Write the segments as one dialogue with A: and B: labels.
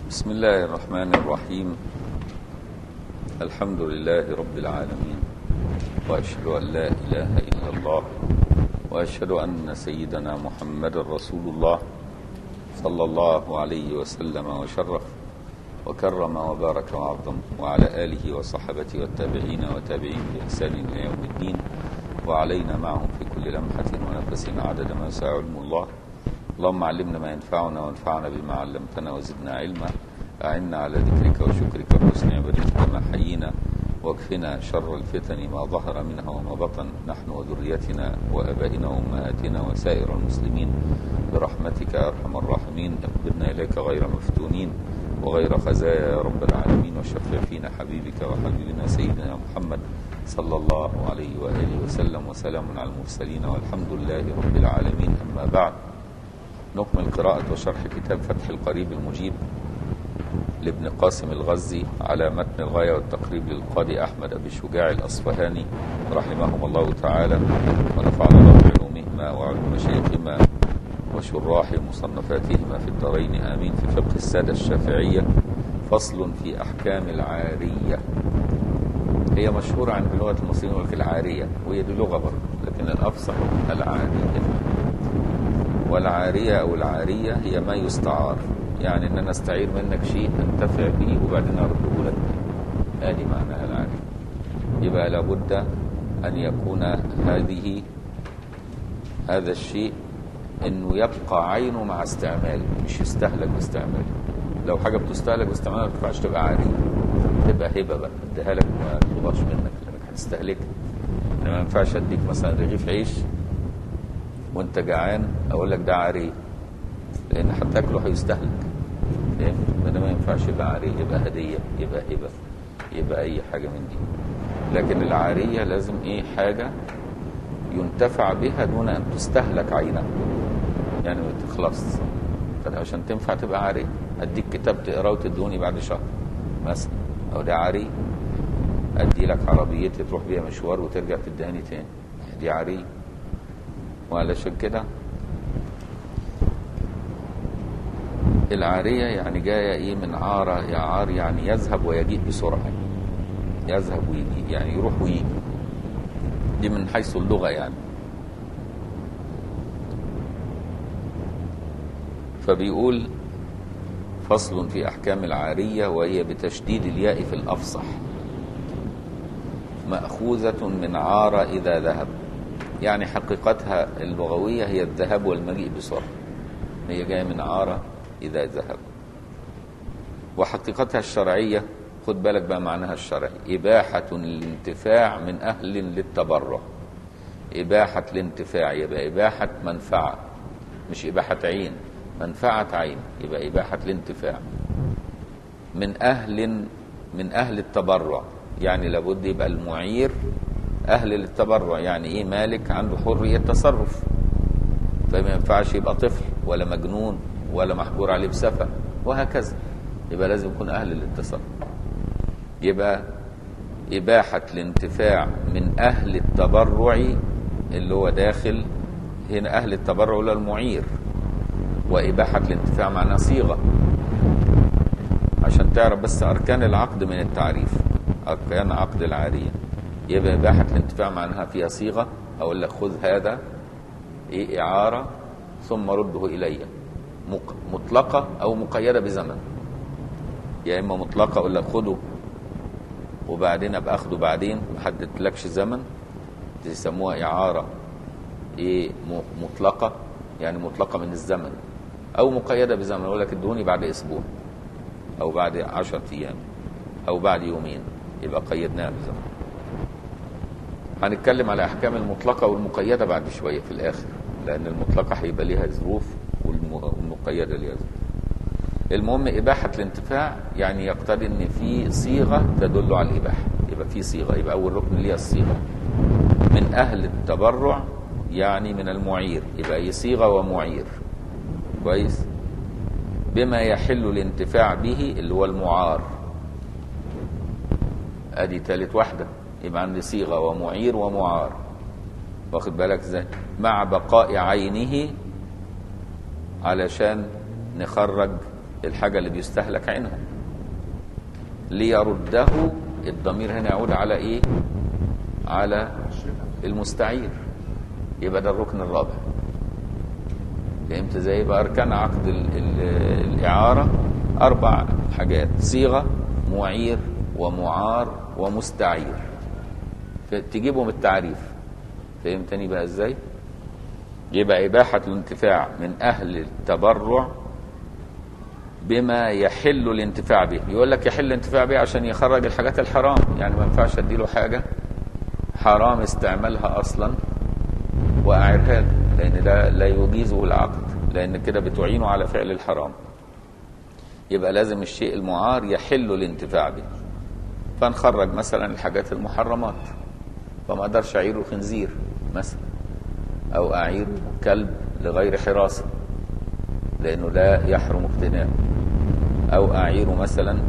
A: بسم الله الرحمن الرحيم الحمد لله رب العالمين واشهد ان لا اله الا الله واشهد ان سيدنا محمد رسول الله صلى الله عليه وسلم وشرف وكرم وبارك وعظم وعلى اله وصحبه والتابعين وتابعين باحسان الى يوم الدين وعلينا معهم في كل لمحه ونفس عدد ما يسع علم الله اللهم علمنا ما ينفعنا وانفعنا بما علمتنا وزدنا علما أعنا على ذكرك وشكرك وحسن عبادتك ما حيينا واكفنا شر الفتن ما ظهر منها وما بطن نحن وذريتنا وابائنا وامهاتنا وسائر المسلمين برحمتك يا ارحم الراحمين اقبلنا اليك غير مفتونين وغير خزايا يا رب العالمين وشفع فينا حبيبك وحبيبنا سيدنا محمد صلى الله عليه واله وسلم وسلام على المرسلين والحمد لله رب العالمين اما بعد نكمل قراءة وشرح كتاب فتح القريب المجيب لابن قاسم الغزي على متن الغاية والتقريب للقاضي أحمد أبي الشجاع الأصفهاني رحمهم الله تعالى ونفعنا الله بعلومهما وعلوم مشايخهما وشراح مصنفاتهما في الدارين آمين في فقه السادة الشافعية فصل في أحكام العارية هي مشهورة عند لغة المصريين يقول لك العارية وهي دي لغة برضه لكن الأفصح العارية والعارية أو العارية هي ما يستعار يعني ان انا استعير منك شيء انتفع به وبعدين ارده لك ادي معناها العارف يبقى لابد ان يكون هذه هذا الشيء انه يبقى عينه مع استعماله مش يستهلك باستعماله لو حاجه بتستهلك باستعماله ما تنفعش تبقى عاريه تبقى هبه بقى اديها لك ما تطلبهاش منك لانك هتستهلكها انما ما ينفعش اديك مثلا رغيف عيش وانت جعان اقول لك ده عاريه لان هتاكله هيستهلك فاهم ده ما ينفعش يبقى عاريه يبقى هديه يبقى هبه يبقى اي حاجه من دي لكن العاريه لازم ايه حاجه ينتفع بها دون ان تستهلك عينها يعني ما تخلص عشان تنفع تبقى عاريه اديك كتاب تقراه وتدوني بعد شهر مثلا او ده عاريه ادي لك عربيتي تروح بيها مشوار وترجع تدهني تاني دي عاريه وعلشان كده العارية يعني جاية ايه من عارة يعار يعني يذهب ويجيء بسرعة يذهب ويجي يعني يروح ويجي دي من حيث اللغة يعني فبيقول فصل في أحكام العارية وهي بتشديد الياء في الأفصح مأخوذة من عار إذا ذهب يعني حقيقتها اللغوية هي الذهاب والمجيء بسرعة هي جاية من عارة إذا ذهب وحقيقتها الشرعية خد بالك بقى معناها الشرعي إباحة الانتفاع من أهل للتبرع إباحة الانتفاع يبقى إباحة منفعة مش إباحة عين منفعة عين يبقى إباحة الانتفاع من أهل من أهل التبرع يعني لابد يبقى المعير أهل للتبرع يعني إيه مالك عنده حرية تصرف فما ينفعش يبقى طفل ولا مجنون ولا محجور عليه بسفة وهكذا يبقى لازم يكون أهل للتصرف يبقى إباحة الانتفاع من أهل التبرع اللي هو داخل هنا أهل التبرع اللي المعير وإباحة الانتفاع معناها صيغة عشان تعرف بس أركان العقد من التعريف أركان عقد العارية يبقى إباحة الانتفاع معناها فيها صيغة أقول لك خذ هذا إيه إعارة ثم رده إلي مطلقة أو مقيدة بزمن يا إما مطلقة أقول لك خده وبعدين أبقى أخده بعدين ما حددتلكش زمن يسموها إعارة إيه مطلقة يعني مطلقة من الزمن أو مقيدة بزمن أقول لك ادوني بعد أسبوع أو بعد عشرة أيام أو بعد يومين يبقى قيدناها بزمن هنتكلم على أحكام المطلقة والمقيدة بعد شوية في الآخر لأن المطلقة هيبقى ليها ظروف والمقيدة ليها ظروف المهم إباحة الانتفاع يعني يقتضي إن في صيغة تدل على الإباحة يبقى في صيغة يبقى أول ركن ليها الصيغة من أهل التبرع يعني من المعير يبقى هي صيغة ومعير كويس بما يحل الانتفاع به اللي هو المعار ادي تالت واحدة يبقى عندي صيغة ومعير ومعار واخد بالك ازاي مع بقاء عينه علشان نخرج الحاجة اللي بيستهلك عينها ليرده الضمير هنا يعود على ايه على المستعير يبقى ده الركن الرابع فهمت ازاي يبقى اركان عقد ال ال الاعاره اربع حاجات صيغه معير ومعار ومستعير تجيبهم التعريف فهمتني بقى ازاي يبقى اباحه الانتفاع من اهل التبرع بما يحل الانتفاع به يقول لك يحل الانتفاع به عشان يخرج الحاجات الحرام يعني ما ينفعش اديله حاجه حرام استعمالها اصلا واعرها له لان ده لا يجيزه العقد لان كده بتعينه على فعل الحرام يبقى لازم الشيء المعار يحل الانتفاع به فنخرج مثلا الحاجات المحرمات فما اقدرش اعيره خنزير مثلا او اعيره كلب لغير حراسه لانه لا يحرم اقتناؤه او اعيره مثلا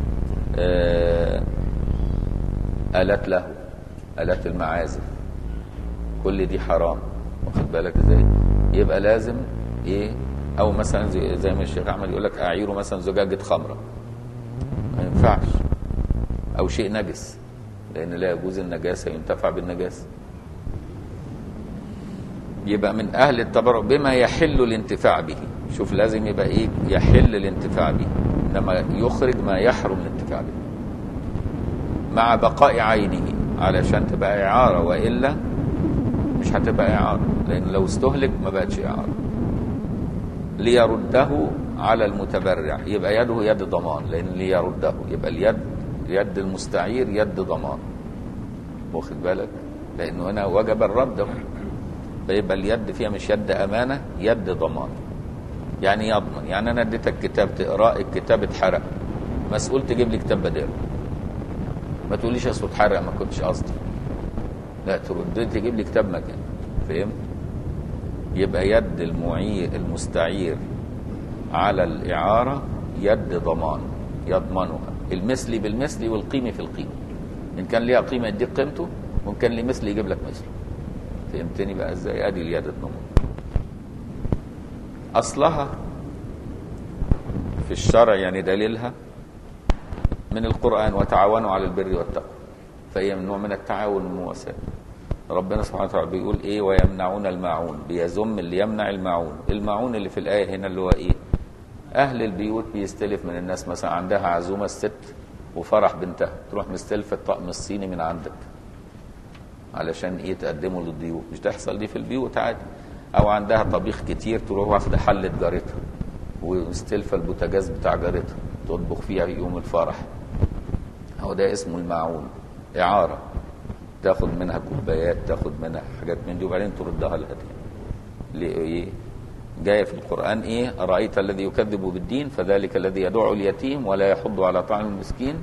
A: الات له الات المعازف كل دي حرام واخد بالك ازاي يبقى لازم ايه او مثلا زي, زي ما الشيخ احمد يقول لك اعيره مثلا زجاجه خمره ما ينفعش او شيء نجس لان لا يجوز النجاسه ينتفع بالنجاسه يبقى من اهل التبرع بما يحل الانتفاع به شوف لازم يبقى ايه يحل الانتفاع به انما يخرج ما يحرم الانتفاع به مع بقاء عينه علشان تبقى اعاره والا مش هتبقى اعاره لان لو استهلك ما بقتش اعاره ليرده على المتبرع يبقى يده يد ضمان لان ليرده يبقى اليد يد المستعير يد ضمان واخد بالك لانه هنا وجب الرد فيبقى اليد فيها مش يد امانه يد ضمان يعني يضمن يعني انا اديتك كتاب تقراه الكتاب اتحرق مسؤول تجيب لي كتاب بداله ما تقوليش اصله اتحرق ما كنتش قصدي لا ترد تجيب لي كتاب مكان فهمت يبقى يد المعير المستعير على الإعارة يد ضمان يضمنها المثلي بالمثلي والقيمة في القيمة إن كان ليها قيمة يديك قيمته وإن كان ليه مثل يجيب لك مثله فهمتني بقى إزاي أدي اليد الضمان أصلها في الشرع يعني دليلها من القرآن وتعاونوا على البر والتقوى فهي من نوع من التعاون والمواساة ربنا سبحانه وتعالى بيقول ايه ويمنعون الماعون بيذم اللي يمنع الماعون الماعون اللي في الايه هنا اللي هو ايه اهل البيوت بيستلف من الناس مثلا عندها عزومه الست وفرح بنتها تروح مستلفه الطقم الصيني من عندك علشان ايه تقدمه للضيوف مش تحصل دي في البيوت عادي او عندها طبيخ كتير تروح واخده حله جارتها ومستلفه البوتاجاز بتاع جارتها تطبخ فيها يوم الفرح هو ده اسمه الماعون اعاره تاخد منها كوبايات تاخد منها حاجات من دي وبعدين تردها لها تاني ايه جايه في القران ايه ارايت الذي يكذب بالدين فذلك الذي يدعو اليتيم ولا يحض على طعام المسكين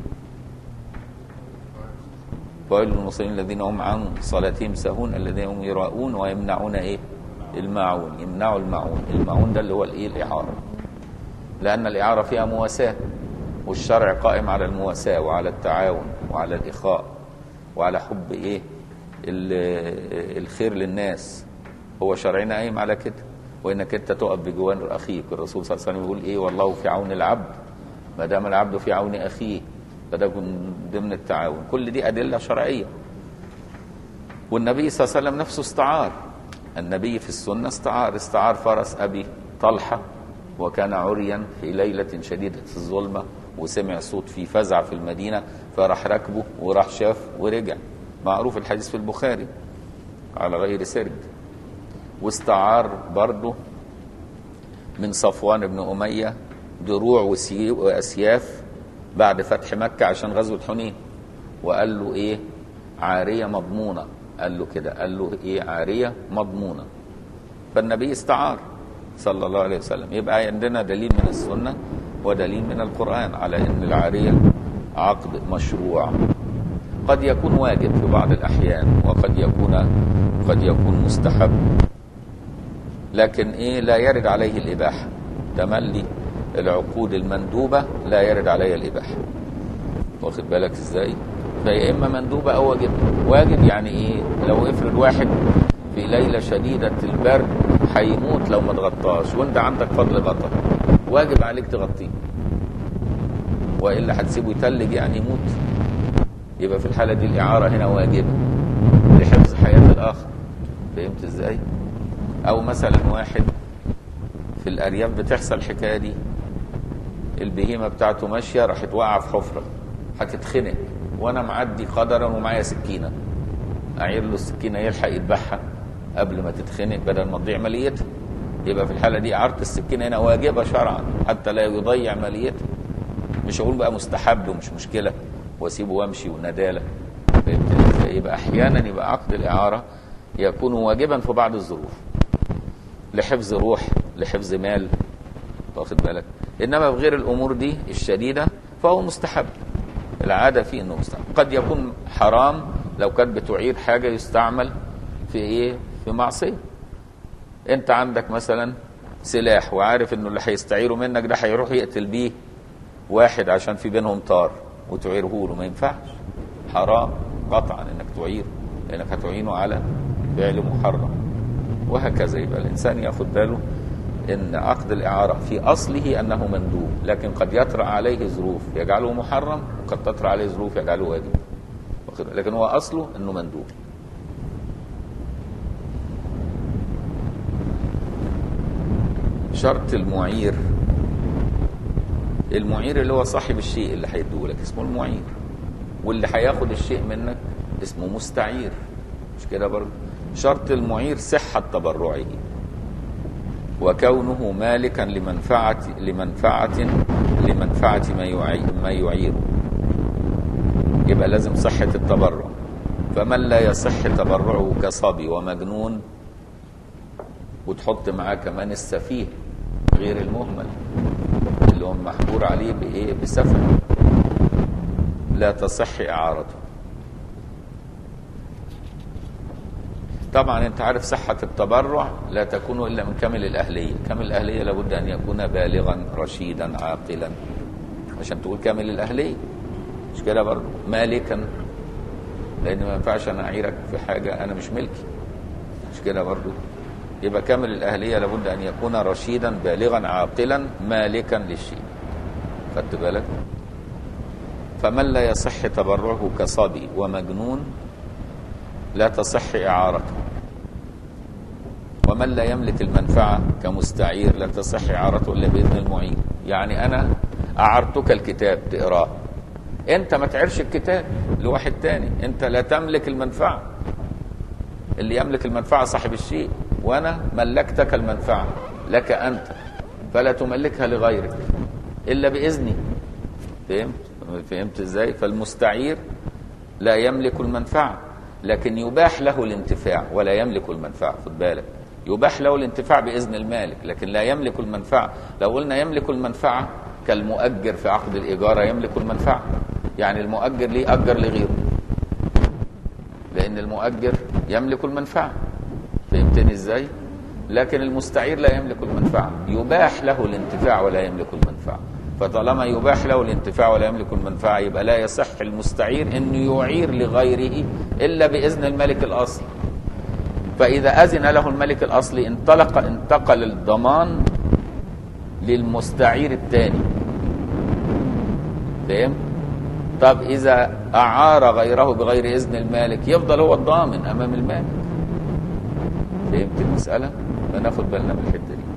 A: ويل للمصلين الذين هم عن صلاتهم سهون الذين هم يراءون ويمنعون ايه الماعون يمنعوا الماعون الماعون ده اللي هو الايه الاعاره لان الاعاره فيها مواساه والشرع قائم على المواساه وعلى التعاون وعلى الاخاء وعلى حب ايه الخير للناس هو شرعنا قايم على كده وانك انت تقف بجوان اخيك الرسول صلى الله عليه وسلم يقول ايه والله في عون العبد ما دام العبد في عون اخيه فده من ضمن التعاون كل دي ادله شرعيه والنبي صلى الله عليه وسلم نفسه استعار النبي في السنه استعار استعار فرس ابي طلحه وكان عريا في ليله شديده الظلمه وسمع صوت في فزع في المدينة فراح ركبه وراح شاف ورجع معروف الحديث في البخاري على غير سرد واستعار برضه من صفوان بن أمية دروع وأسياف بعد فتح مكة عشان غزوة حنين وقال له إيه عارية مضمونة قال له كده قال له إيه عارية مضمونة فالنبي استعار صلى الله عليه وسلم يبقى عندنا دليل من السنة ودليل من القرآن على أن العارية عقد مشروع قد يكون واجب في بعض الأحيان وقد يكون قد يكون مستحب لكن إيه لا يرد عليه الإباحة تملي العقود المندوبة لا يرد عليها الإباحة واخد بالك إزاي فيا إما مندوبة أو واجب واجب يعني إيه لو افرض واحد في ليلة شديدة البرد هيموت لو ما اتغطاش وانت عندك فضل بطل واجب عليك تغطيه والا هتسيبه يتلج يعني يموت يبقى في الحاله دي الاعاره هنا واجبه لحفظ حياه الاخر فهمت ازاي او مثلا واحد في الارياف بتحصل الحكايه دي البهيمه بتاعته ماشيه راحت واقعه في حفره هتتخنق وانا معدي قدرا ومعايا سكينه اعير له السكينه يلحق يذبحها قبل ما تتخنق بدل ما تضيع ماليتها يبقى في الحاله دي اعاره السكينه هنا واجبه شرعا حتى لا يضيع ماليتها مش هقول بقى مستحب ومش مشكله واسيبه وامشي ونداله فهمت ازاي؟ يبقى احيانا يبقى عقد الاعاره يكون واجبا في بعض الظروف لحفظ روح لحفظ مال واخد بالك انما في غير الامور دي الشديده فهو مستحب العاده فيه انه مستحب قد يكون حرام لو كانت بتعير حاجه يستعمل في ايه في معصيه انت عندك مثلا سلاح وعارف انه اللي هيستعيره منك ده هيروح يقتل بيه واحد عشان في بينهم طار وتعيره له ما ينفعش حرام قطعا انك تعيره لانك هتعينه على فعل محرم وهكذا يبقى الانسان ياخد باله ان عقد الاعاره في اصله انه مندوب لكن قد يطرا عليه ظروف يجعله محرم وقد تطرا عليه ظروف يجعله واجب واخد بالك؟ لكن هو اصله انه مندوب شرط المعير المعير اللي هو صاحب الشيء اللي هيديه لك اسمه المعير واللي هياخد الشيء منك اسمه مستعير مش كده برضه شرط المعير صحة تبرعه وكونه مالكا لمنفعة لمنفعة لمنفعة ما يعي ما يعيره يبقى لازم صحة التبرع فمن لا يصح تبرعه كصبي ومجنون وتحط معاه كمان السفيه غير المهمل اللي هو محجور عليه بايه بسفه لا تصح اعارته طبعا انت عارف صحة التبرع لا تكون الا من كامل الاهلية كامل الاهلية لابد ان يكون بالغا رشيدا عاقلا عشان تقول كامل الاهلية مش كده برضه مالكا لان ما ينفعش انا اعيرك في حاجة انا مش ملكي مش كده برضه يبقى كامل الأهلية لابد أن يكون رشيدا بالغا عاقلا مالكا للشيء خدت بالك فمن لا يصح تبرعه كصبي ومجنون لا تصح إعارته ومن لا يملك المنفعة كمستعير لا تصح إعارته إلا بإذن المعين يعني أنا أعرتك الكتاب تقراه أنت ما تعرش الكتاب لواحد تاني أنت لا تملك المنفعة اللي يملك المنفعة صاحب الشيء وانا ملكتك المنفعه لك انت فلا تملكها لغيرك الا باذني فهمت فهمت ازاي فالمستعير لا يملك المنفعه لكن يباح له الانتفاع ولا يملك المنفعه خد بالك يباح له الانتفاع باذن المالك لكن لا يملك المنفعه لو قلنا يملك المنفعه كالمؤجر في عقد الاجاره يملك المنفعه يعني المؤجر ليه اجر لغيره لان المؤجر يملك المنفعه فهمتني ازاي لكن المستعير لا يملك المنفعه يباح له الانتفاع ولا يملك المنفعه فطالما يباح له الانتفاع ولا يملك المنفعه يبقى لا يصح المستعير انه يعير لغيره الا باذن الملك الاصلي فاذا اذن له الملك الاصلي انطلق انتقل الضمان للمستعير الثاني فهمت طب اذا اعار غيره بغير اذن المالك يفضل هو الضامن امام المالك فهمت المسألة؟ فناخد بالنا من الحتة دي.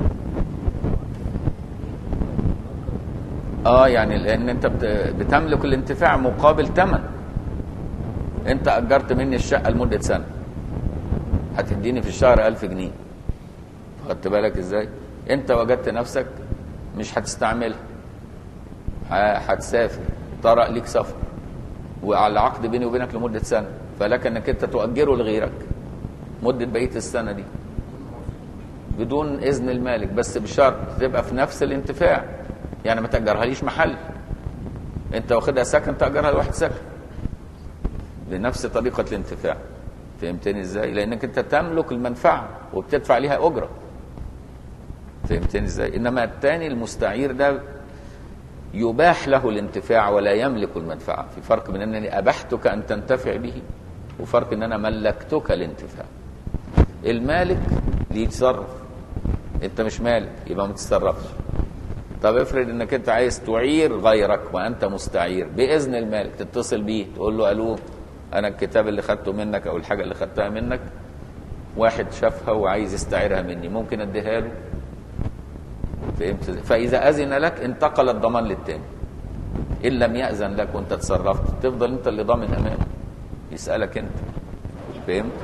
A: اه يعني لأن أنت بتملك الانتفاع مقابل ثمن. أنت أجرت مني الشقة لمدة سنة. هتديني في الشهر ألف جنيه. خدت بالك إزاي؟ أنت وجدت نفسك مش هتستعملها. هتسافر طرق ليك سفر. وعلى عقد بيني وبينك لمدة سنة. فلك أنك أنت تؤجره لغيرك. مدة بقية السنة دي بدون إذن المالك بس بشرط تبقى في نفس الانتفاع يعني ما تأجرهاليش محل أنت واخدها سكن تأجرها لواحد سكن بنفس طريقة الانتفاع فهمتني ازاي؟ لأنك أنت تملك المنفعة وبتدفع ليها أجرة فهمتني ازاي؟ إنما الثاني المستعير ده يباح له الانتفاع ولا يملك المنفعة في فرق بين أنني أبحتك أن تنتفع به وفرق أن أنا ملكتك الانتفاع المالك اللي يتصرف انت مش مالك يبقى ما تتصرفش طب افرض انك انت عايز تعير غيرك وانت مستعير باذن المالك تتصل بيه تقول له الو انا الكتاب اللي خدته منك او الحاجه اللي خدتها منك واحد شافها وعايز يستعيرها مني ممكن اديها له فهمت فاذا اذن لك انتقل الضمان للتاني ان لم ياذن لك وانت تصرفت تفضل انت اللي ضامن امامه يسالك انت فهمت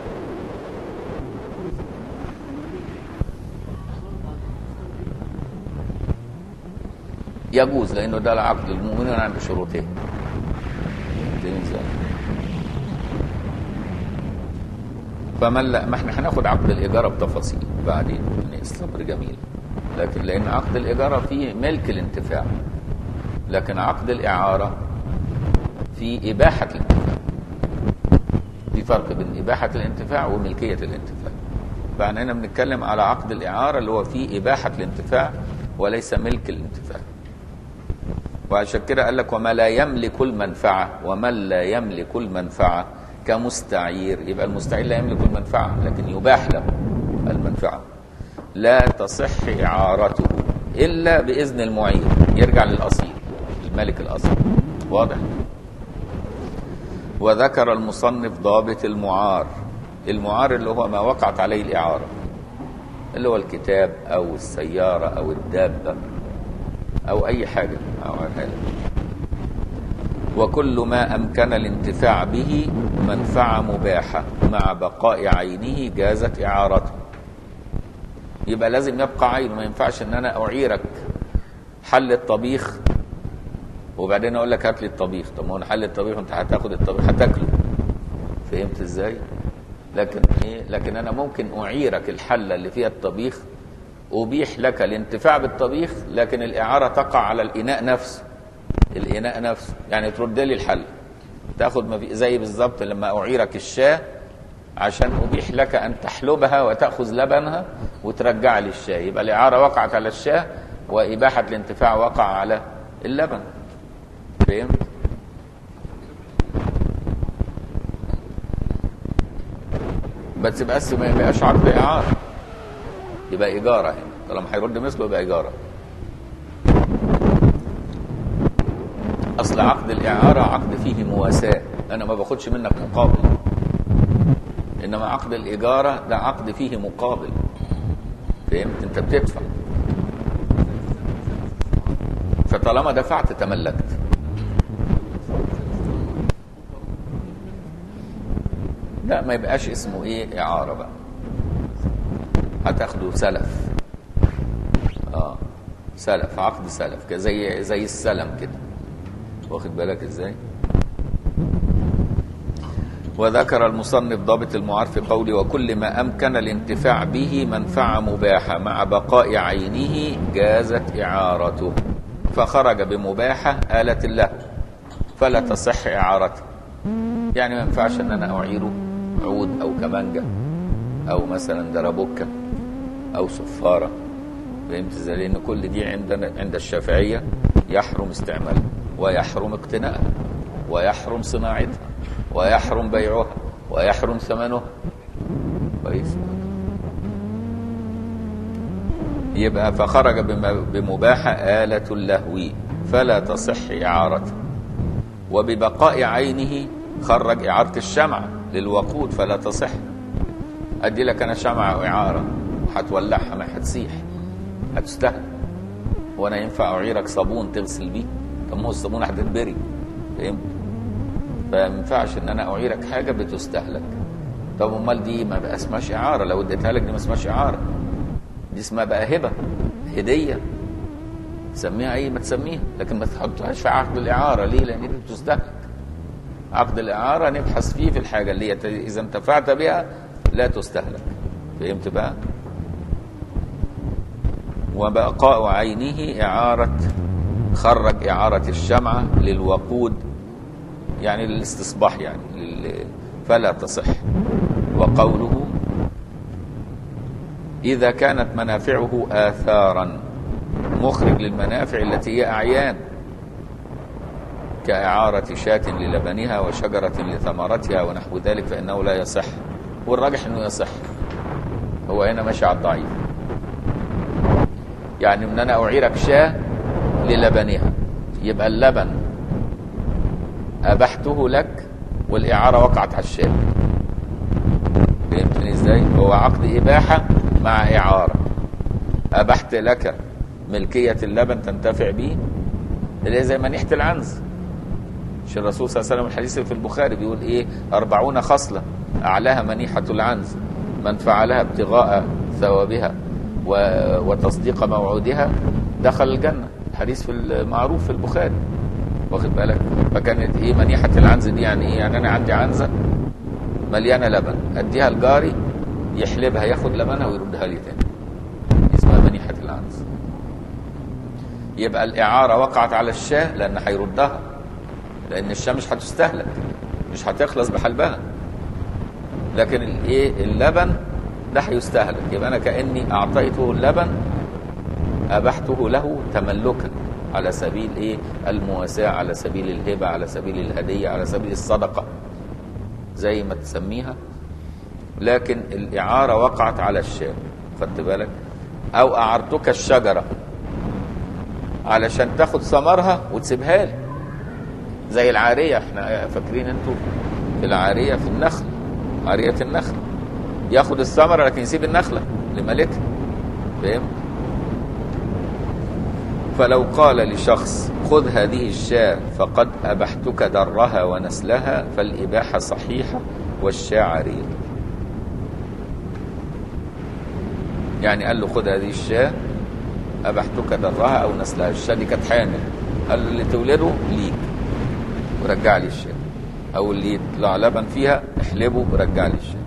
A: يجوز لانه ده العقد المؤمنين عند شروطين فهمت ازاي؟ فمن لا ما احنا هناخد عقد الاجاره بتفاصيل بعدين يعني الصبر جميل لكن لان عقد الاجاره فيه ملك الانتفاع لكن عقد الاعاره فيه اباحه الانتفاع في فرق بين اباحه الانتفاع وملكيه الانتفاع فاحنا هنا بنتكلم على عقد الاعاره اللي هو فيه اباحه الانتفاع وليس ملك الانتفاع وعشان كده قال لك وما لا يملك المنفعه ومن لا يملك المنفعه كمستعير يبقى المستعير لا يملك المنفعه لكن يباح له المنفعه لا تصح اعارته الا باذن المعير يرجع للاصيل الملك الاصيل واضح وذكر المصنف ضابط المعار المعار اللي هو ما وقعت عليه الاعاره اللي هو الكتاب او السياره او الدابه او اي حاجه او حاجة. وكل ما امكن الانتفاع به منفعه مباحه مع بقاء عينه جازت اعارته يبقى لازم يبقى عينه ما ينفعش ان انا اعيرك حل الطبيخ وبعدين اقول لك هات لي الطبيخ طب ما هو حل الطبيخ انت هتاخد الطبيخ هتاكله فهمت ازاي لكن ايه لكن انا ممكن اعيرك الحله اللي فيها الطبيخ ابيح لك الانتفاع بالطبيخ لكن الاعاره تقع على الاناء نفسه الاناء نفسه يعني ترد لي الحل تاخد ما في زي بالظبط لما اعيرك الشاه عشان ابيح لك ان تحلبها وتاخذ لبنها وترجع لي الشاه يبقى الاعاره وقعت على الشاه واباحه الانتفاع وقع على اللبن فهمت بس بس ما يبقاش عقد اعاره يبقى ايجاره هنا طالما هيرد مثله يبقى ايجاره اصل عقد الاعاره عقد فيه مواساه انا ما باخدش منك مقابل انما عقد الاجاره ده عقد فيه مقابل فهمت انت بتدفع فطالما دفعت تملكت لا ما يبقاش اسمه ايه اعاره بقى هتاخده سلف اه سلف عقد سلف زي زي السلم كده واخد بالك ازاي وذكر المصنف ضابط المعار في قوله وكل ما امكن الانتفاع به منفعه مباحه مع بقاء عينه جازت اعارته فخرج بمباحه آلة له فلا تصح اعارته يعني ما ينفعش ان انا اعيره عود او كمانجه او مثلا دربوكه او صفاره فهمت ازاي لان كل دي عندنا عند الشافعيه يحرم استعمالها ويحرم اقتناءها ويحرم صناعتها ويحرم بيعها ويحرم ثمنها كويس يبقى فخرج بمباحة آلة اللهو فلا تصح إعارته وببقاء عينه خرج إعارة الشمع للوقود فلا تصح أدي لك أنا شمعة إعارة هتولعها ما هتسيح هتستهلك وأنا ينفع أعيرك صابون تغسل بيه طب ما هو الصابون هتتبري فهمت فما ينفعش ان انا اعيرك حاجه بتستهلك طب امال دي ما بقى اسمهاش اعاره لو اديتها لك دي ما اسمهاش اعاره دي اسمها بقى هبه هديه تسميها اي ما تسميها لكن ما تحطهاش في عقد الاعاره ليه لان دي بتستهلك عقد الاعاره نبحث فيه في الحاجه اللي هي اذا انتفعت بها لا تستهلك فهمت بقى وبقاء عينه اعاره خرج اعاره الشمعه للوقود يعني للاستصباح يعني لل... فلا تصح وقوله إذا كانت منافعه آثارا مخرج للمنافع التي هي أعيان كإعارة شاة للبنها وشجرة لثمرتها ونحو ذلك فإنه لا يصح والراجح أنه يصح هو هنا ماشي على الضعيف يعني ان انا اعيرك شاه للبنها يبقى اللبن ابحته لك والاعاره وقعت على الشارع فهمتني ازاي هو عقد اباحه مع اعاره ابحت لك ملكيه اللبن تنتفع به اللي هي زي منيحه العنز مش الرسول صلى الله عليه وسلم الحديث في البخاري بيقول ايه أربعون خصلة أعلاها منيحة العنز من فعلها ابتغاء ثوابها و... وتصديق موعودها دخل الجنة الحديث في المعروف في البخاري واخد بالك فكانت ايه منيحة العنز دي يعني ايه يعني انا عندي عنزة مليانة لبن اديها لجاري يحلبها ياخد لبنها ويردها لي تاني اسمها منيحة العنز يبقى الإعارة وقعت على الشاه لأن هيردها لان الشاه مش هتستهلك مش هتخلص بحلبها لكن الايه اللبن ده هيستهلك يبقى انا كاني اعطيته اللبن ابحته له تملكا على سبيل ايه المواساه على سبيل الهبه على سبيل الهديه على سبيل الصدقه زي ما تسميها لكن الاعاره وقعت على الشاه خدت بالك او اعرتك الشجره علشان تاخد ثمرها وتسيبها لي زي العارية احنا فاكرين انتوا العارية في النخل عارية النخل ياخد الثمرة لكن يسيب النخلة لملكها فاهم فلو قال لشخص خذ هذه الشاة فقد أبحتك درها ونسلها فالإباحة صحيحة والشاة عارية يعني قال له خذ هذه الشاة أبحتك درها أو نسلها الشاة دي كانت حامل قال له اللي تولده ليك ورجع لي الشاة او اللي يطلع لبن فيها احلبه ورجع لي الشاة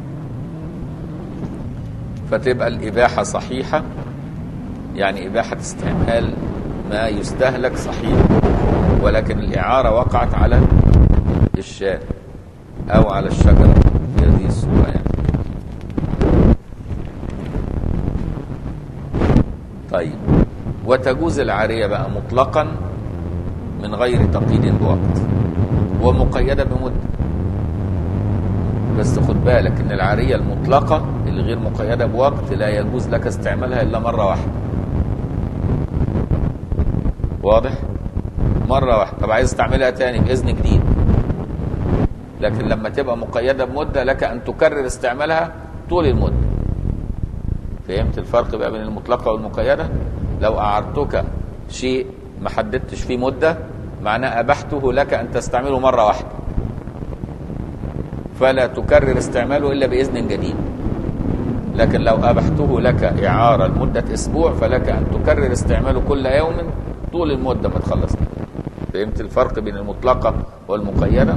A: فتبقى الاباحة صحيحة يعني اباحة استعمال ما يستهلك صحيح ولكن الاعارة وقعت على الشاة او على الشجرة في هذه الصورة يعني طيب وتجوز العارية بقى مطلقا من غير تقييد بوقت ومقيدة بمدة بس خد بالك ان العارية المطلقة اللي غير مقيدة بوقت لا يجوز لك استعمالها الا مرة واحدة واضح مرة واحدة طب عايز استعملها تاني بإذن جديد لكن لما تبقى مقيدة بمدة لك أن تكرر استعمالها طول المدة فهمت الفرق بقى بين المطلقة والمقيدة لو أعرتك شيء ما حددتش فيه مدة معناه أبحته لك أن تستعمله مرة واحدة فلا تكرر استعماله إلا بإذن جديد لكن لو أبحته لك إعارة لمدة أسبوع فلك أن تكرر استعماله كل يوم طول المدة ما تخلص فهمت الفرق بين المطلقة والمقيدة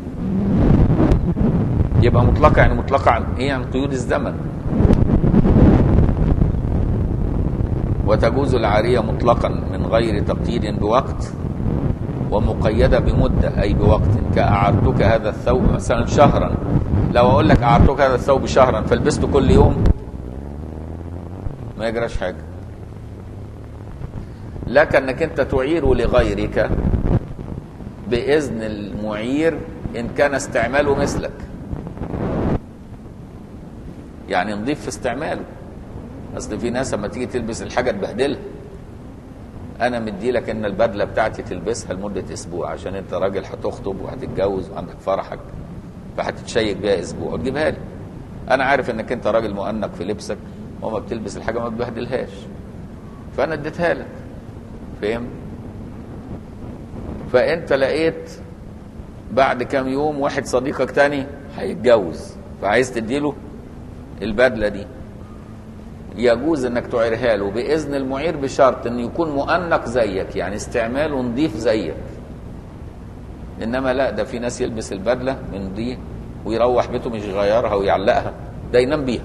A: يبقى مطلقة يعني مطلقة عن إيه عن قيود الزمن وتجوز العارية مطلقا من غير تقييد بوقت ومقيدة بمدة أي بوقت كأعرتك هذا الثوب مثلا شهرا لو أقول لك أعرتك هذا الثوب شهرا فلبسته كل يوم ما يجراش حاجة لك أنك أنت تعير لغيرك بإذن المعير إن كان استعماله مثلك يعني نضيف في استعماله اصل في ناس لما تيجي تلبس الحاجه تبهدلها انا مدي لك ان البدله بتاعتي تلبسها لمده اسبوع عشان انت راجل هتخطب وهتتجوز وعندك فرحك فهتتشيك بيها اسبوع وتجيبها لي انا عارف انك انت راجل مؤنق في لبسك وما بتلبس الحاجه ما تبهدلهاش فانا اديتها لك فاهم فانت لقيت بعد كام يوم واحد صديقك تاني هيتجوز فعايز تديله البدله دي يجوز انك تعيرها له باذن المعير بشرط انه يكون مؤنق زيك يعني استعماله نظيف زيك انما لا ده في ناس يلبس البدله من دي ويروح بيته مش يغيرها ويعلقها ده ينام بيها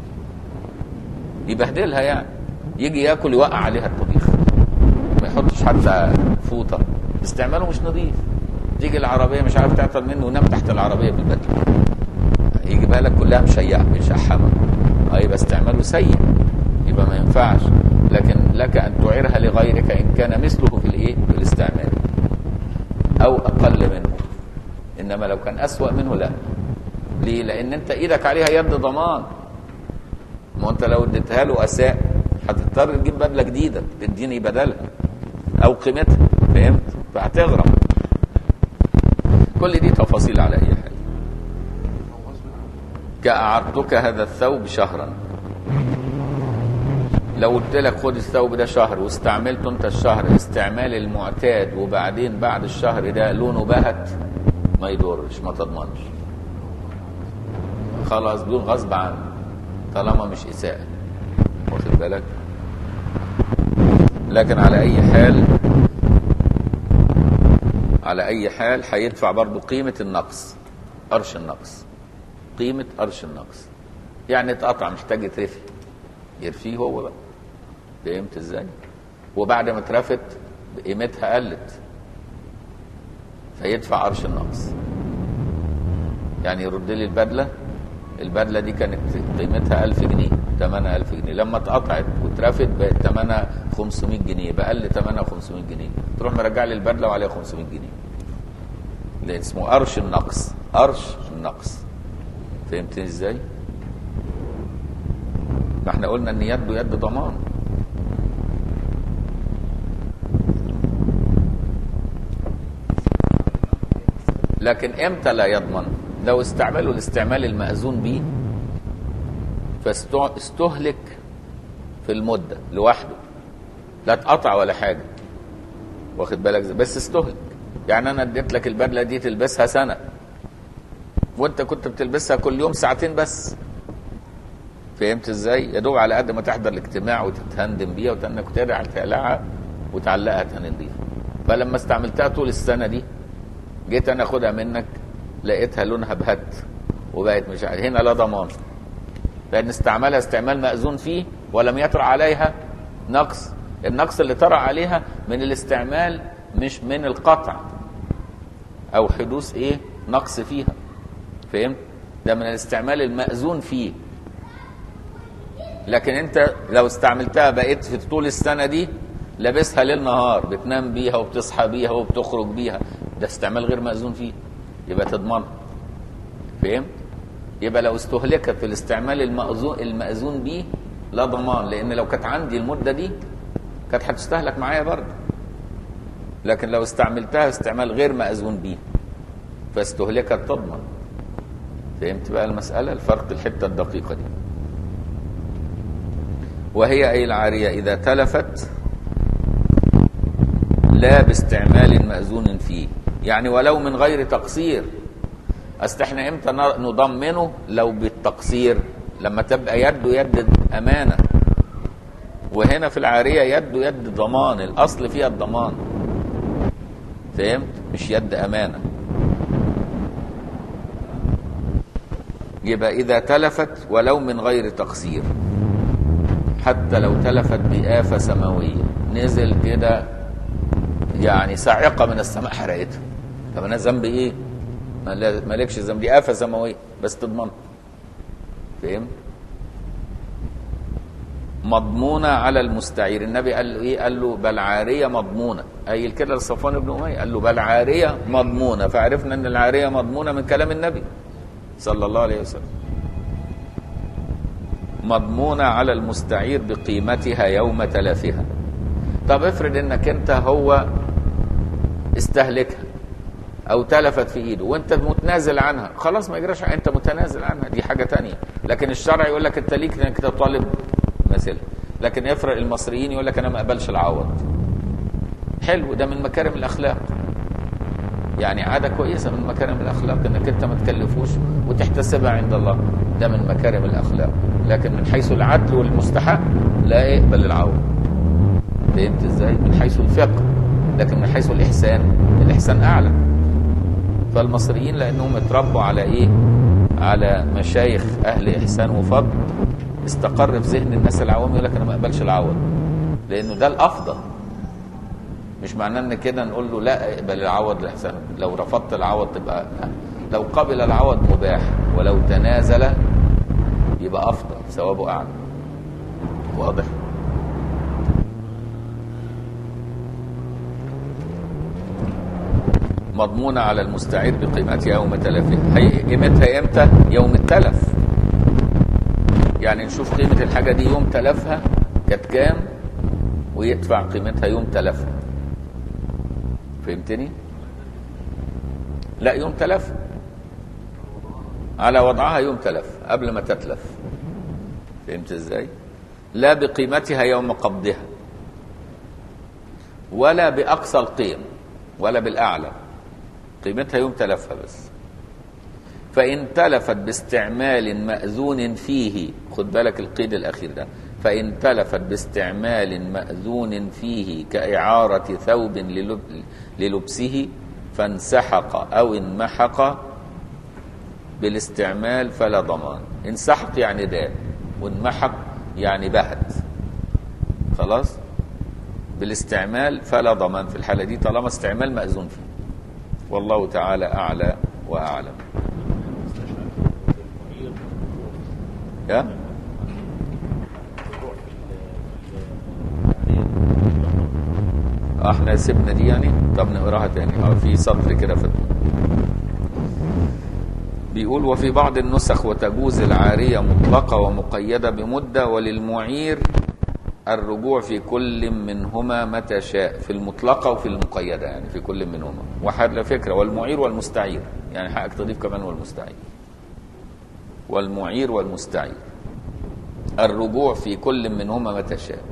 A: يبهدلها يعني يجي ياكل يوقع عليها الطبيخ ما يحطش حتى فوطه استعماله مش نظيف تيجي العربيه مش عارف تعطل منه ونام تحت العربيه بالبدله يجيبها لك كلها مشيعه مشحمه اه يبقى استعماله سيء يبقى ما ينفعش لكن لك ان تعيرها لغيرك ان كان مثله في الايه في الاستعمال او اقل منه انما لو كان اسوا منه لا ليه لان انت ايدك عليها يد ضمان ما انت لو اديتها له اساء هتضطر تجيب بدله جديده تديني بدلها او قيمتها فهمت فهتغرم كل دي تفاصيل على اي حال كأعرتك هذا الثوب شهرا لو قلت لك خد الثوب ده شهر واستعملته انت الشهر استعمال المعتاد وبعدين بعد الشهر ده لونه بهت ما يضرش ما تضمنش خلاص دول غصب عنه طالما مش اساءة واخد بالك لكن على اي حال على اي حال هيدفع برضو قيمة النقص قرش النقص قيمة قرش النقص يعني اتقطع محتاج يترفي يرفيه هو بقى فهمت ازاي وبعد ما اترفت قيمتها قلت فيدفع قرش النقص يعني يرد لي البدلة البدلة دي كانت قيمتها 1000 جنيه ثمنها 1000 جنيه لما اتقطعت واترفت بقت ثمنها 500 جنيه بقى لي ثمنها 500 جنيه تروح مرجع لي البدلة وعليها 500 جنيه ده اسمه قرش النقص قرش النقص فهمتني ازاي؟ ما احنا قلنا ان يده يد ضمان لكن امتى لا يضمن لو استعملوا الاستعمال المأذون به فاستهلك في المدة لوحده لا اتقطع ولا حاجة واخد بالك زي. بس استهلك يعني انا اديت لك البدلة دي تلبسها سنة وانت كنت بتلبسها كل يوم ساعتين بس فهمت ازاي؟ يا دوب على قد ما تحضر الاجتماع وتتهندم بيها وتنك ترجع تقلعها وتعلقها تاني نضيفه. فلما استعملتها طول السنه دي جيت انا اخدها منك لقيتها لونها بهت وبقت مش عارف هنا لا ضمان لان استعملها استعمال مأذون فيه ولم يطرأ عليها نقص النقص اللي طرأ عليها من الاستعمال مش من القطع او حدوث ايه نقص فيها فهمت ده من الاستعمال المأذون فيه لكن انت لو استعملتها بقيت في طول السنه دي لابسها ليل نهار بتنام بيها وبتصحى بيها وبتخرج بيها ده استعمال غير مأذون فيه يبقى تضمنها فهمت يبقى لو استهلكت في الاستعمال المأذون المأذون به لا ضمان لان لو كانت عندي المده دي كانت هتستهلك معايا برضه لكن لو استعملتها استعمال غير مأذون به فاستهلكت تضمن فهمت بقى المسألة الفرق الحتة الدقيقة دي وهي أي العارية إذا تلفت لا باستعمال مأذون فيه يعني ولو من غير تقصير أصل احنا امتى نضمنه لو بالتقصير لما تبقى يده يد أمانة وهنا في العارية يده يد ضمان الأصل فيها الضمان فهمت مش يد أمانة يبقى إذا تلفت ولو من غير تقصير حتى لو تلفت بآفة سماوية نزل كده يعني صاعقة من السماء حرقتها طب أنا ذنبي إيه؟ مالكش ذنب دي آفة سماوية بس تضمن فهمت؟ مضمونة على المستعير النبي قال له إيه؟ قال له بل عارية مضمونة قايل كده لصفوان بن أمية قال له بل عارية مضمونة فعرفنا أن العارية مضمونة من كلام النبي صلى الله عليه وسلم مضمونة على المستعير بقيمتها يوم تلافها طب افرض انك انت هو استهلكها او تلفت في ايده وانت متنازل عنها خلاص ما يجراش انت متنازل عنها دي حاجة تانية لكن الشرع يقول لك انت ليك انك تطالب مثلا لكن افرض المصريين يقول لك انا ما اقبلش العوض حلو ده من مكارم الاخلاق يعني عادة كويسة من مكارم الأخلاق إنك أنت ما تكلفوش وتحتسبها عند الله ده من مكارم الأخلاق لكن من حيث العدل والمستحق لا يقبل العوض فهمت إزاي؟ من حيث الفقه لكن من حيث الإحسان الإحسان أعلى فالمصريين لأنهم اتربوا على إيه؟ على مشايخ أهل إحسان وفضل استقر في ذهن الناس العوام يقول لك أنا ما أقبلش العوض لأنه ده الأفضل مش معناه ان كده نقول له لا اقبل العوض لحسن لو رفضت العوض تبقى لا. لو قبل العوض مباح ولو تنازل يبقى افضل ثوابه اعلى واضح مضمونة على المستعير بقيمتها يوم تلفها هي قيمتها امتى يوم التلف يعني نشوف قيمة الحاجة دي يوم تلفها كانت كام ويدفع قيمتها يوم تلفها فهمتني لا يوم تلف على وضعها يوم تلف قبل ما تتلف فهمت ازاي لا بقيمتها يوم قبضها ولا باقصى القيم ولا بالاعلى قيمتها يوم تلفها بس فإن تلفت باستعمال مأذون فيه خد بالك القيد الأخير ده فإن تلفت باستعمال مأذون فيه كإعارة ثوب للب- للبسه فانسحق أو انمحق بالاستعمال فلا ضمان انسحق يعني داب وانمحق يعني بهت خلاص بالاستعمال فلا ضمان في الحالة دي طالما استعمال مأذون فيه والله تعالى أعلى وأعلم يا احنا سيبنا دي يعني طب نقراها تاني اه في سطر كده في بيقول وفي بعض النسخ وتجوز العارية مطلقة ومقيدة بمدة وللمعير الرجوع في كل منهما متى شاء في المطلقة وفي المقيدة يعني في كل منهما وحد فكرة والمعير والمستعير يعني حقك تضيف كمان والمستعير والمعير والمستعير الرجوع في كل منهما متى شاء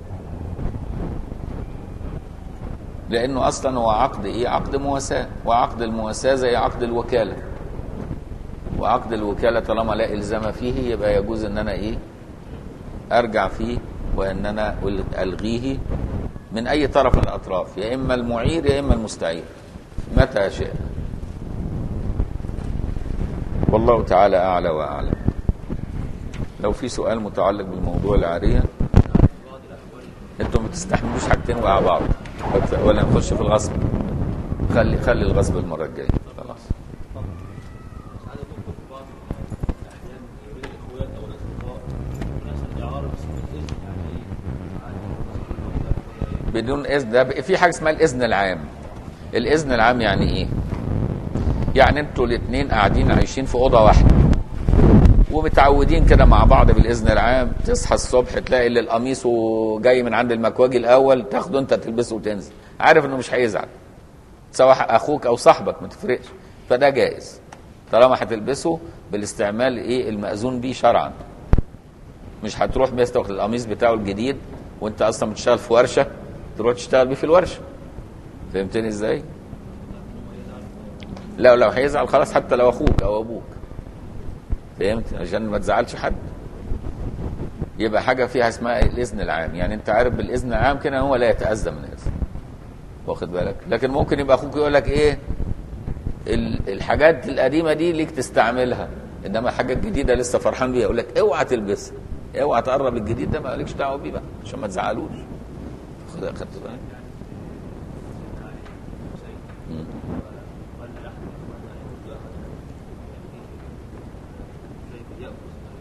A: لانه اصلا هو عقد ايه عقد مواساه وعقد المواساه زي عقد الوكاله وعقد الوكاله طالما لا الزام فيه يبقى يجوز ان انا ايه ارجع فيه وان انا الغيه من اي طرف من الاطراف يا اما المعير يا اما المستعير متى شاء والله تعالى اعلى واعلم لو في سؤال متعلق بالموضوع العاريه انتم ما تستحملوش حاجتين مع بعض ولا نخش في الغصب خلي خلي الغصب المره الجايه خلاص
B: هذا ممكن في بعض الاحيان بين الاخوات او الاصدقاء يحصل اعاره بس من اذن يعني عادي
A: بدون اذن ده ب- في حاجه اسمها الاذن العام الاذن العام يعني ايه يعني انتوا الاثنين قاعدين عايشين في اوضه واحده ومتعودين كده مع بعض بالاذن العام تصحى الصبح تلاقي اللي القميص جاي من عند المكواجي الاول تاخده انت تلبسه وتنزل عارف انه مش هيزعل سواء اخوك او صاحبك ما تفرقش فده جائز طالما هتلبسه بالاستعمال ايه المأذون بيه شرعا مش هتروح بس تاخد القميص بتاعه الجديد وانت اصلا بتشتغل في ورشه تروح تشتغل بيه في الورشه فهمتني ازاي؟ لا لو هيزعل خلاص حتى لو اخوك او ابوك فهمت عشان ما تزعلش حد يبقى حاجه فيها اسمها الاذن العام يعني انت عارف بالاذن العام كده هو لا يتاذى من هذا واخد بالك لكن ممكن يبقى اخوك يقول لك ايه ال- الحاجات القديمه دي ليك تستعملها انما الحاجه الجديده لسه فرحان بيها يقول لك اوعى تلبسها اوعى تقرب الجديد ده مالكش دعوه بيه بقى عشان ما تزعلوش خد خدت بالك مم.
B: قال احد الاخوان لا يجوز لاحد كيف ياخذ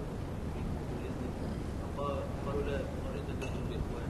B: فقال- قالوا لا قالوا انت تدخل باخوان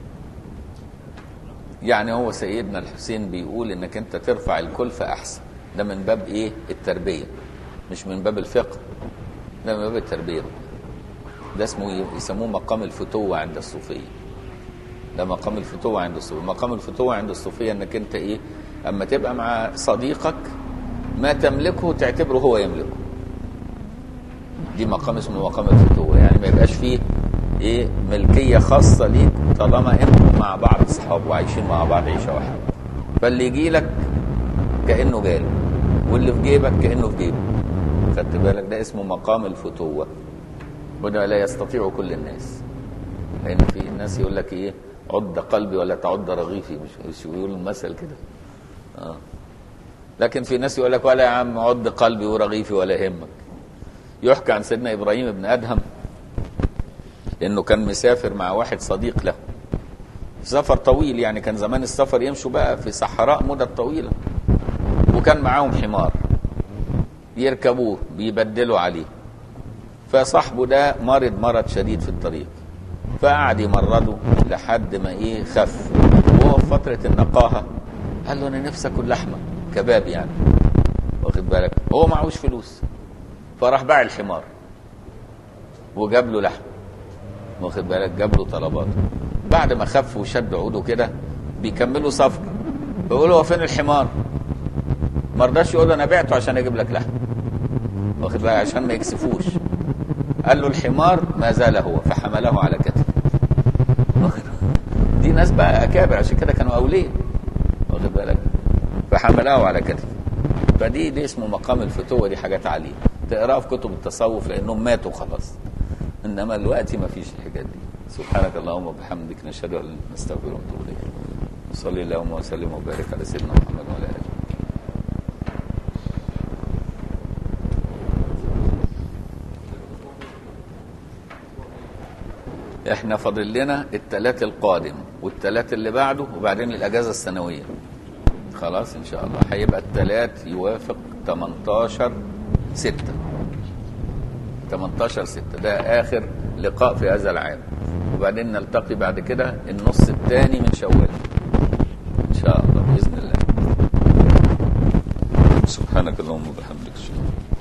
A: يعني هو سيدنا الحسين بيقول انك انت ترفع الكلفة احسن ده من باب ايه التربية مش من باب الفقه ده من باب التربية ده اسمه يسموه مقام الفتوة عند الصوفية ده مقام الفتوة عند الصوفية مقام الفتوة عند الصوفية انك انت ايه اما تبقى مع صديقك ما تملكه تعتبره هو يملكه دي مقام اسمه مقام الفتوة يعني ما يبقاش فيه ايه ملكية خاصة ليك طالما انتم مع بعض اصحاب وعايشين مع بعض عيشة واحدة فاللي يجي لك كأنه جاله واللي في جيبك كأنه في جيبه خدت بالك ده اسمه مقام الفتوة وده لا يستطيع كل الناس لان في الناس يقول لك ايه عد قلبي ولا تعد رغيفي مش مش بيقول المثل كده اه لكن في ناس يقول لك ولا يا عم عد قلبي ورغيفي ولا يهمك يحكى عن سيدنا ابراهيم بن ادهم انه كان مسافر مع واحد صديق له سفر طويل يعني كان زمان السفر يمشوا بقى في صحراء مدة طويلة وكان معاهم حمار يركبوه بيبدلوا عليه فصاحبه ده مرض مرض شديد في الطريق فقعد يمرضه لحد ما ايه خف وهو في فترة النقاهة قال له انا نفسي اكل لحمة كباب يعني واخد بالك هو معهوش فلوس فراح باع الحمار وجاب له لحم واخد بالك جاب له طلباته بعد ما خف وشد عوده كده بيكملوا صفقه بيقول هو فين الحمار ما رضاش يقول انا بعته عشان اجيب لك لحم واخد بالك عشان ما يكسفوش قال له الحمار ما زال هو فحمله على كتفه واخد بالك؟ دي ناس بقى اكابر عشان كده كانوا اولياء واخد بالك فحمله على كتفه فدي دي اسمه مقام الفتوه دي حاجات عاليه تقراها في كتب التصوف لانهم ماتوا خلاص انما دلوقتي ما فيش الحاجات دي سبحانك اللهم وبحمدك نشهد ان لا نستغفرك ونتوب اليك وصلي اللهم وسلم وبارك على سيدنا محمد وعلى اله احنا فاضل لنا التلات القادم والتلات اللي بعده وبعدين الاجازه السنويه خلاص ان شاء الله هيبقى التلات يوافق 18 6 18 6 ده اخر لقاء في هذا العام وبعدين نلتقي بعد كده النص الثاني من شوال ان شاء الله باذن الله سبحانك اللهم وبحمدك اشهد